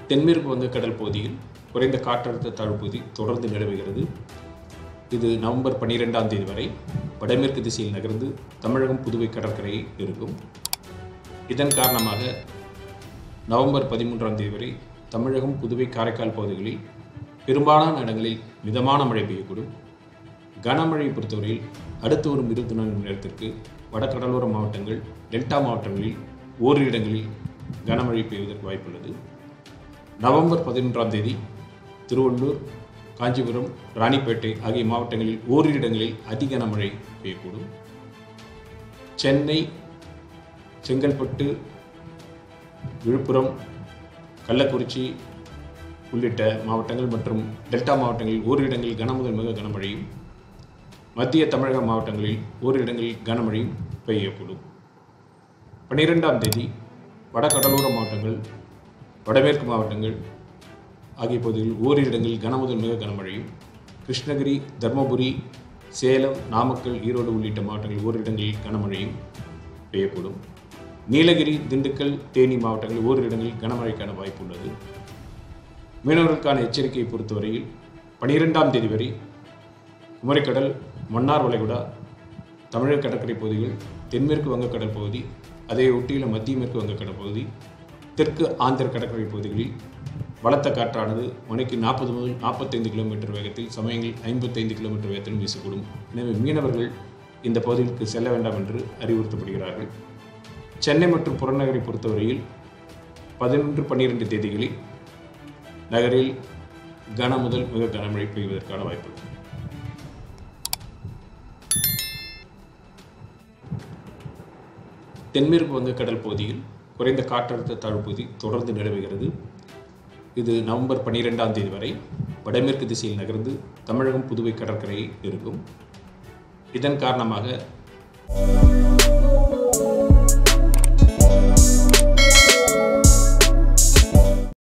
தென்மேற்கு வங்கக்கடல் பகுதியில் குறைந்த காற்றழுத்த தாழ்வு பகுதி தொடர்ந்து நிலவுகிறது இது நவம்பர் பன்னிரெண்டாம் தேதி வரை வடமேற்கு திசையில் நகர்ந்து தமிழகம் புதுவை கடற்கரையை இருக்கும் இதன் காரணமாக நவம்பர் பதிமூன்றாம் தேதி வரை தமிழகம் புதுவை காரைக்கால் பகுதிகளில் பெரும்பாலான இடங்களில் மிதமான மழை பெய்யக்கூடும் கனமழையை பொறுத்தவரையில் அடுத்து வரும் இருபத்தி நான்கு மணி நேரத்திற்கு வடகடலோர மாவட்டங்கள் டெல்டா மாவட்டங்களில் ஓரிரு இடங்களில் கனமழை பெய்வதற்கு வாய்ப்புள்ளது நவம்பர் பதினொன்றாம் தேதி திருவள்ளூர் காஞ்சிபுரம் ராணிப்பேட்டை ஆகிய மாவட்டங்களில் ஓரிரு இடங்களில் அதி கனமழை பெய்யக்கூடும் சென்னை செங்கல்பட்டு விழுப்புரம் கள்ளக்குறிச்சி உள்ளிட்ட மாவட்டங்கள் மற்றும் டெல்டா மாவட்டங்களில் ஓரிரு இடங்களில் கனமுதல் மிக கனமழையும் மத்திய தமிழக மாவட்டங்களில் ஓரிரு இடங்களில் கனமழையும் பெய்யக்கூடும் பன்னிரெண்டாம் தேதி வட கடலோர மாவட்டங்கள் வடமேற்கு மாவட்டங்கள் ஆகிய பகுதிகளில் ஓரிரு இடங்களில் கனமுதல் மிக கனமழையும் கிருஷ்ணகிரி தர்மபுரி சேலம் நாமக்கல் ஈரோடு உள்ளிட்ட மாவட்டங்களில் ஓரிரு இடங்களில் கனமழையும் பெய்யக்கூடும் நீலகிரி திண்டுக்கல் தேனி மாவட்டங்களில் ஓரிரு இடங்களில் கனமழைக்கான வாய்ப்பு உள்ளது மீனவர்களுக்கான எச்சரிக்கையை பொறுத்தவரையில் பனிரெண்டாம் தேதி வரை குமரிக்கடல் மன்னார் வளைகுடா தமிழக கடற்கரை பகுதிகள் தென்மேற்கு வங்கக்கடல் பகுதி அதை ஒட்டியுள்ள மத்திய மேற்கு வங்கக்கடல் பகுதி தெற்கு ஆந்திர கடற்கரை பகுதிகளில் பலத்த காற்றானது மணிக்கு நாற்பது முதல் நாற்பத்தைந்து கிலோமீட்டர் வேகத்தில் சமயங்களில் ஐம்பத்தைந்து கிலோமீட்டர் வேகத்திலும் வீசக்கூடும் எனவே மீனவர்கள் இந்த பகுதிகளுக்கு செல்ல வேண்டாம் என்று அறிவுறுத்தப்படுகிறார்கள் சென்னை மற்றும் புறநகரை பொறுத்தவரையில் பதினொன்று பன்னிரெண்டு தேதிகளில் நகரில் கன முதல் மிக கனமழை பெய்வதற்கான வாய்ப்பு உள்ளது. தென்மேற்கு வங்கக்கடல் பகுதியில் குறைந்த காற்றழுத்த தாழ்வு பகுதி தொடர்ந்து நிலவுகிறது இது நவம்பர் பன்னிரெண்டாம் தேதி வரை வடமேற்கு திசையில் நகர்ந்து தமிழகம் புதுவை கடற்கரையை இருக்கும் இதன் காரணமாக